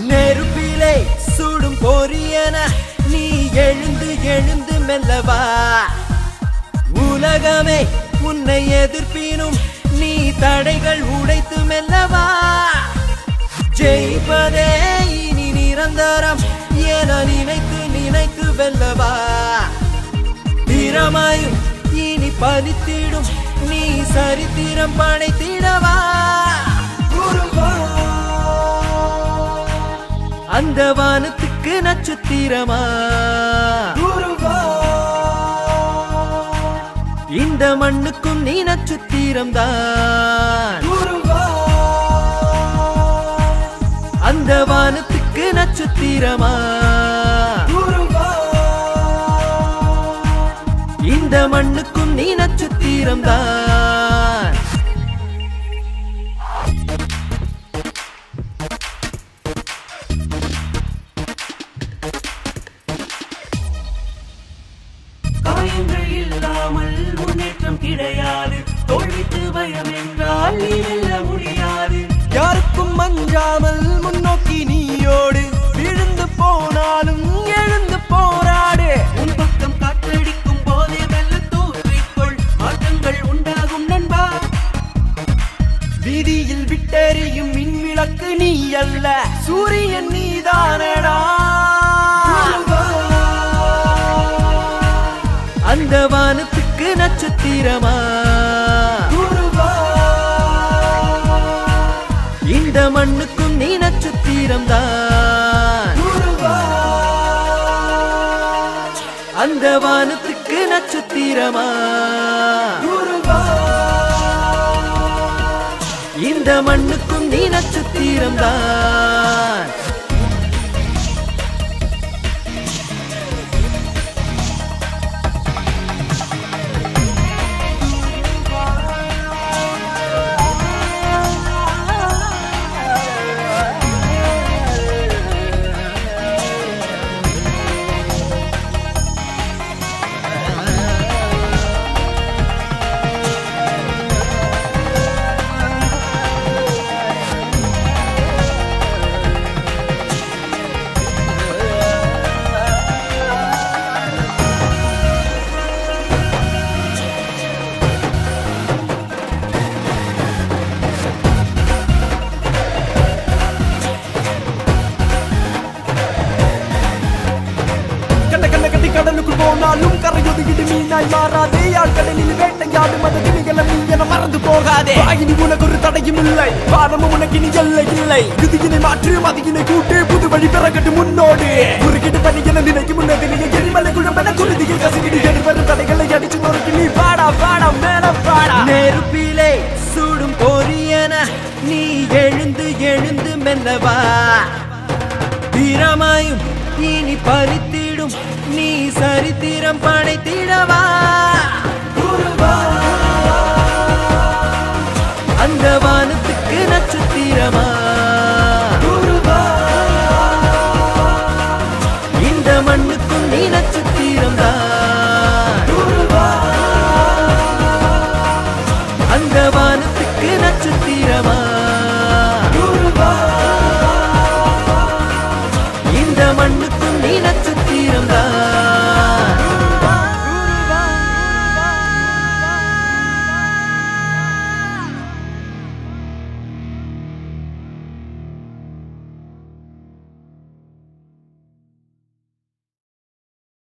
நெருப்பிலே சுடும் பொரியன நீ எழுந்து எழுந்து மெல்லவா உலகமே உன்னை எதிர்ப்பினும் நீ தடைகள் உடைத்து மெல்லவா ஜெயிப்பதே இனி நிரந்தரம் என நினைத்து நினைத்து வெல்லவா திறமாயும் இனி பலித்திடும் நீ சரித்திரம் படைத்திடவா குருவா அந்த வானத்துக்கு நட்சத்திரமா குருவா இந்த மண்ணுக்கும் நீ நட்சத்திரம் தான் அந்த வானத்துக்கு நட்சத்திரமா இந்த மண்ணுக்கும் நீ நட்சத்திரம் தான் காயங்கள் இல்லாமல் முன்னேற்றம் கிடையாது தோல்விக்கு பயம் என்றால் நீ வெல்ல முடியாது யாருக்கும் மஞ்சாமல் முன்னோக்கி நீயோடு விழுந்து போனாலும் எழுந்து போராடு உன் பக்கம் காற்றடிக்கும் போதே வெல்ல தூற்றிக்கொள் மாற்றங்கள் உண்டாகும் நண்பா வீதியில் விட்டெறியும் மின் விளக்கு நீ அல்ல சூரியன் நீதானடா அந்த வானத்துக்கு நட்சத்திரமா இந்த மண்ணுக்கும் நீ நட்சத்திரம் தான் அந்த வானத்துக்கு நட்சத்திரமா இந்த மண்ணுக்கும் நீ நட்சத்திரம் தான் கண்ட கண்ட கட்டி கடலுக்குள் போனாலும் கரையொதுகிட்டு மீனாய் மாறாதே ஆழ்கடலில் வேட்டையாடும் அது திணிகளை நீ என மறந்து போகாதே வாயினி உனக்கு ஒரு தடையும் இல்லை வானமும் உனக்கு இனி எல்லை இல்லை விதியினை மாற்று மதியினை கூட்டு புது வழி பிறகட்டு முன்னோடு குறுக்கிட்டு பண்ணி என நினைக்கும் முன்னதிலேயே எரிமலை குழம்பென குருதியை கசுகிட்டு எதிர்வரும் தடைகளை அடிச்சு நொறுக்கி நீ பாடா பாடா மேல பாடா நெருப்பிலே சுடும் பொரியன நீ எழுந்து எழுந்து மெல்லவா வீரமாயும் இனி பறித்திடும் நீ சரித்திரம் படைத்திடவா அந்த வானத்துக்கு நட்சத்திரமா